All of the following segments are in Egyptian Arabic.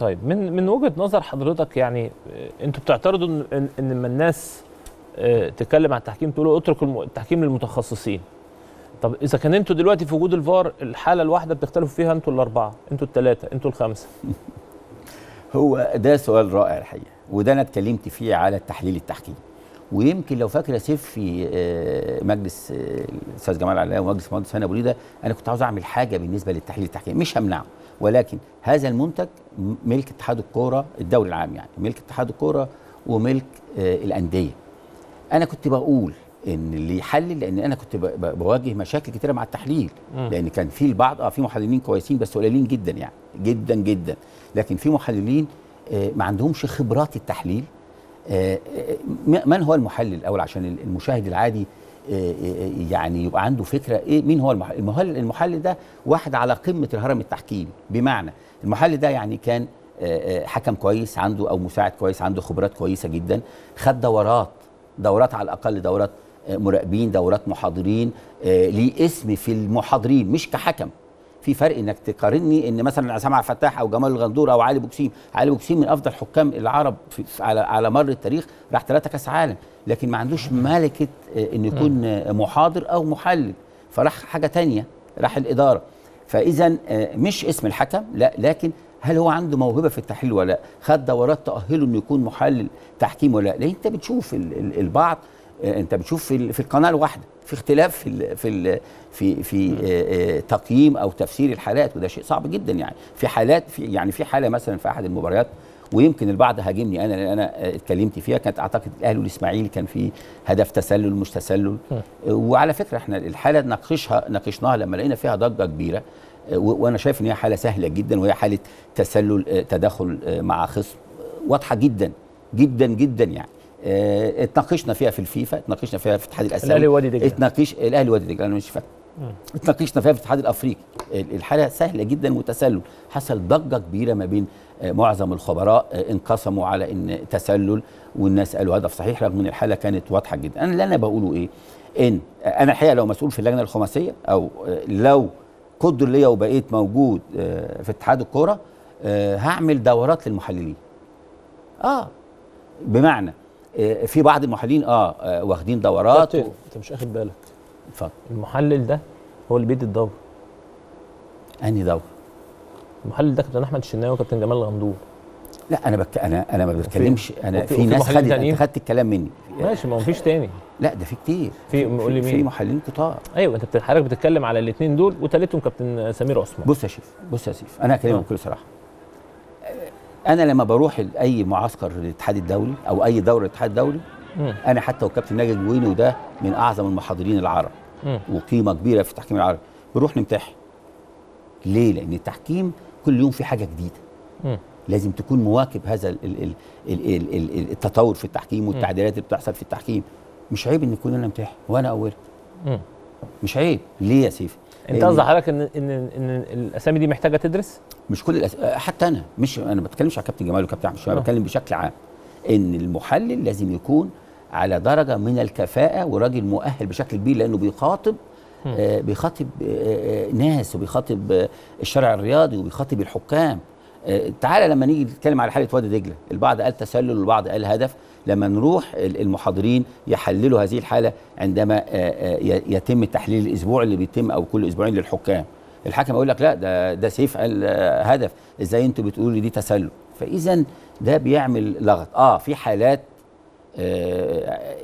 طيب من من وجهه نظر حضرتك يعني آه، انتوا بتعترضوا ان ان إن لما الناس آه، تتكلم عن التحكيم تقولوا اتركوا الم- التحكيم للمتخصصين طب اذا كان انتوا دلوقتي في وجود الفار الحاله الواحده بتختلفوا فيها انتوا الاربعه انتوا الثلاثه انتوا الخمسه هو ده سؤال رائع الحقيقه وده انا اتكلمت فيه على التحليل التحكيمي ويمكن لو فاكر يا سيف في آه، مجلس آه، الاستاذ جمال علاء ومجلس المهندس هاني ابو ريده انا كنت عاوز اعمل حاجه بالنسبه للتحليل التحكيمي مش همنعه ولكن هذا المنتج م- ملك اتحاد الكوره الدوري العام يعني ملك اتحاد الكوره وملك آه، الانديه انا كنت بقول ان اللي يحلل لان انا كنت ب- ب- بواجه مشاكل كتيره مع التحليل مم. لان كان في البعض اه في محللين كويسين بس قليلين جدا يعني جدا جدا لكن في محللين آه، ما عندهمش خبرات التحليل آه، آه، م- من هو المحلل الاول عشان ال- المشاهد العادي آه، آه، يعني يبقى عنده فكره ايه مين هو المحلل المحلل, المحلل ده واحد على قمه الهرم التحكيمي بمعنى المحلل ده يعني كان آه، آه، حكم كويس عنده او مساعد كويس عنده خبرات كويسه جدا خد دورات دورات على الاقل دورات آه، مراقبين دورات محاضرين آه، ليه اسم في المحاضرين مش كحكم في فرق انك تقارني ان مثلا عصام عبد الفتاح او جمال الغندور او علي بوكسيم علي بوكسيم من افضل حكام العرب في في- على على مر التاريخ راح ثلاثه كاس عالم لكن ما عندوش ملكه آه، انه يكون آه، محاضر او محلل فراح حاجه تانية راح الاداره فاذا آه، مش اسم الحكم لا لكن هل هو عنده موهبه في التحليل ولا لا خد دورات تاهله انه يكون محلل تحكيم ولا لا لان انت بتشوف ال- ال- البعض آه، انت بتشوف في ال- في القناه الواحده في اختلاف في ال في ال في في آه، آه، تقييم او تفسير الحالات وده شيء صعب جدا يعني في حالات في يعني في حاله مثلا في احد المباريات ويمكن البعض هاجمني انا لان انا آه، اتكلمت فيها كانت اعتقد الاهلي والاسماعيلي كان في هدف تسلل مش تسلل آه، وعلى فكره احنا الحاله ناقشها ناقشناها لما لقينا فيها ضجه كبيره آه، و- وانا شايف ان هي حاله سهله جدا وهي حاله تسلل آه، تدخل آه، مع خصم واضحه جدا جدا جدا يعني آه، اتناقشنا فيها في الفيفا اتناقشنا فيها في الاتحاد الاسيوي الأهلي وادي دجلة. اتناقش الاهلي وادي دجله انا مش فاكر اتناقشنا فيها في الاتحاد الافريقي ال- الحاله سهله جدا وتسلل حصل ضجه كبيره ما بين آه، معظم الخبراء آه، انقسموا على ان تسلل والناس قالوا هدف صحيح رغم ان الحاله كانت واضحه جدا انا اللي انا بقوله ايه ان آه، انا الحقيقه لو مسؤول في اللجنه الخماسيه او آه، لو قدر ليا وبقيت موجود آه، في اتحاد الكوره آه، هعمل دورات للمحللين اه بمعنى آه، في بعض المحللين اه آه، واخدين دورات كابتن، انت مش اخد بالك اتفضل المحلل ده هو اللي بيدي الدور انهي دور المحلل ده كابتن احمد الشناوي وكابتن جمال الغندور لا انا بك... انا انا ما بتكلمش انا وفي- في وفي ناس محللين خدت تانيين؟ انت خدت الكلام مني ماشي ما هو مفيش تاني لا ده في كتير في- قول لي في مين؟ محللين كتار ايوه انت بت- حضرتك بتتكلم على الاثنين دول وثالثهم كابتن سمير عثمان بص يا شيف بص يا سيف انا هكلمك آه. بكل صراحه انا لما بروح لاي معسكر للاتحاد الدولي او اي دوره للاتحاد الدولي مم. انا حتى والكابتن ناجي جويني وده من اعظم المحاضرين العرب مم. وقيمه كبيره في التحكيم العربي بنروح نمتحن ليه لان التحكيم كل يوم في حاجه جديده مم. لازم تكون مواكب هذا ال ال ال ال ال ال التطور في التحكيم والتعديلات اللي بتحصل في التحكيم مش عيب ان كلنا نمتحن وانا اولها مم. مش عيب ليه يا سيف انت لأن قصدك حضرتك ان ان ان الاسامي دي محتاجه تدرس مش كل الأس... حتى انا مش انا ما بتكلمش على كابتن جمال وكابتن احمد شوقي، انا آه. بتكلم بشكل عام ان المحلل لازم يكون على درجه من الكفاءه وراجل مؤهل بشكل كبير لانه بيخاطب آه بيخاطب آه آه، ناس وبيخاطب آه الشارع الرياضي وبيخاطب الحكام آه تعالى لما نيجي نتكلم على حاله وادي دجله البعض قال تسلل والبعض قال هدف لما نروح ال- المحاضرين يحللوا هذه الحاله عندما آه، آه، ي- يتم التحليل الاسبوع اللي بيتم او كل اسبوعين للحكام الحكم يقول لك لا ده ده سيف قال آه، هدف ازاي انتوا بتقولوا لي دي تسلل فاذا ده بيعمل لغط اه في حالات آه،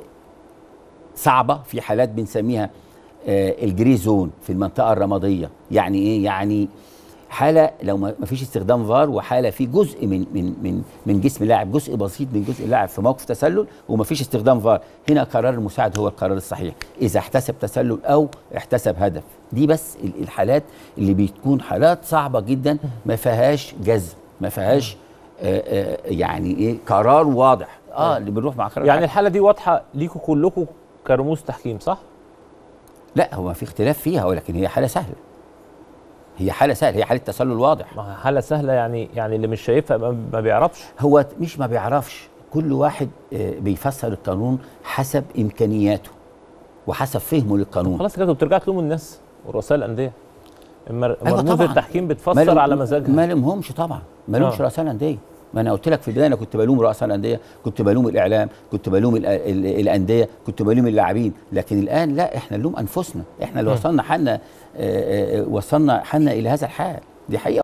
صعبه في حالات بنسميها آه، الجري زون في المنطقه الرماديه يعني ايه يعني حاله لو ما ما فيش استخدام فار وحاله في جزء من من من من جسم اللاعب جزء بسيط من جزء اللاعب في موقف تسلل وما فيش استخدام فار هنا قرار المساعد هو القرار الصحيح اذا احتسب تسلل او احتسب هدف دي بس ال- الحالات اللي بتكون حالات صعبه جدا ما فيهاش جزم ما فيهاش آه، آه، يعني ايه قرار واضح اه اللي بنروح مع قرار يعني الحكم. الحاله دي واضحه ليكوا كلكم كرموز تحكيم صح لا هو في اختلاف فيها ولكن هي حاله سهله هي حاله سهله هي حاله تسلل واضح ما هي حاله سهله يعني يعني اللي مش شايفها ما ما بيعرفش هو مش ما بيعرفش كل واحد آه، بيفسر القانون حسب امكانياته وحسب فهمه للقانون خلاص كده بترجع تلوم الناس ورؤساء الانديه المر- أيوة مرموز طبعاً. التحكيم ما بتفسر لهم- على مزاجها ما لهمش طبعا ما لهمش آه. رؤساء الانديه ما انا قلت لك في البدايه انا كنت بلوم رؤساء الانديه كنت بلوم الاعلام كنت بلوم ال- ال- الانديه كنت بلوم اللاعبين لكن الان لا احنا نلوم انفسنا احنا اللي م. وصلنا حالنا آه، آه، وصلنا حالنا الى هذا الحال دي حقيقه